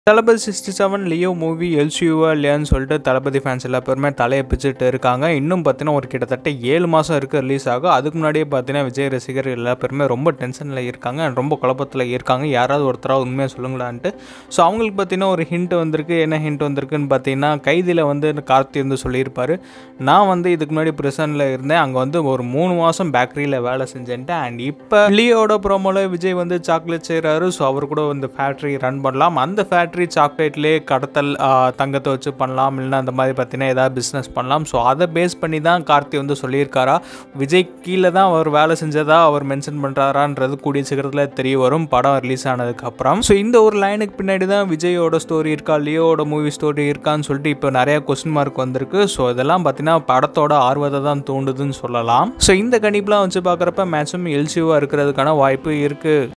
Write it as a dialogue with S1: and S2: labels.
S1: தளபதி sixty seven Leo movie எல்சியூவா இல்லையான்னு சொல்லிட்டு தளபதி ஃபேன்ஸ் எல்லா பேருமே தலையை பிச்சுட்டு இருக்காங்க இன்னும் பார்த்தீங்கன்னா ஒரு கிட்டத்தட்ட ஏழு மாதம் இருக்குது ரிலீஸ் ஆகும் அதுக்கு முன்னாடியே பார்த்தீங்கன்னா விஜய் ரசிகர்கள் எல்லா பேருமே ரொம்ப டென்ஷனில் இருக்காங்க and ரொம்ப குழப்பத்தில் இருக்காங்க யாராவது ஒருத்தராக உண்மையாக சொல்லுங்களான்ட்டு ஸோ அவங்களுக்கு பார்த்தீங்கன்னா ஒரு ஹிண்ட் வந்திருக்கு என்ன ஹிண்ட் வந்திருக்குன்னு பார்த்தீங்கன்னா கைதியில் வந்து கார்த்தி வந்து சொல்லியிருப்பாரு நான் வந்து இதுக்கு முன்னாடி ப்ரிசனில் இருந்தேன் அங்கே வந்து ஒரு மூணு மாதம் பேக்கரியில் வேலை செஞ்சேன்ட்டு அண்ட் இப்போ லியோட ப்ரோமோல விஜய் வந்து சாக்லேட் செய்கிறாரு ஸோ அவர் கூட வந்து ஃபேக்ட்ரி ரன் பண்ணலாம் அந்த ஃபேக்ட்ரி சாக்லேட்லேயே கடத்தல் ஆ, தங்கத்தை வச்சு பண்ணலாம் இல்லைன்னா அந்த மாதிரி பார்த்தீங்கன்னா ஏதாவது பிஸ்னஸ் பண்ணலாம் ஸோ அதை பேஸ் பண்ணி தான் கார்த்தி வந்து சொல்லியிருக்காரா விஜய் கீழே தான் அவர் வேலை செஞ்சதா அவர் மென்ஷன் பண்ணுறாரான்றது கூடிய சீக்கிரத்தில் தெரிய வரும் படம் ரிலீஸ் ஆனதுக்கப்புறம் ஸோ இந்த ஒரு லைனுக்கு பின்னாடி தான் விஜயோட ஸ்டோரி இருக்கா லியோட மூவி ஸ்டோரி இருக்கான்னு சொல்லிட்டு இப்போ நிறைய கொஸ்டின் மார்க் வந்திருக்கு ஸோ இதெல்லாம் பார்த்தீங்கன்னா படத்தோட ஆர்வத்தை தான் தூண்டுதுன்னு சொல்லலாம் ஸோ இந்த கணிப்புலாம் வச்சு பார்க்குறப்ப மேக்ஸிமம் எல்சியூவாக இருக்கிறதுக்கான வாய்ப்பு இருக்குது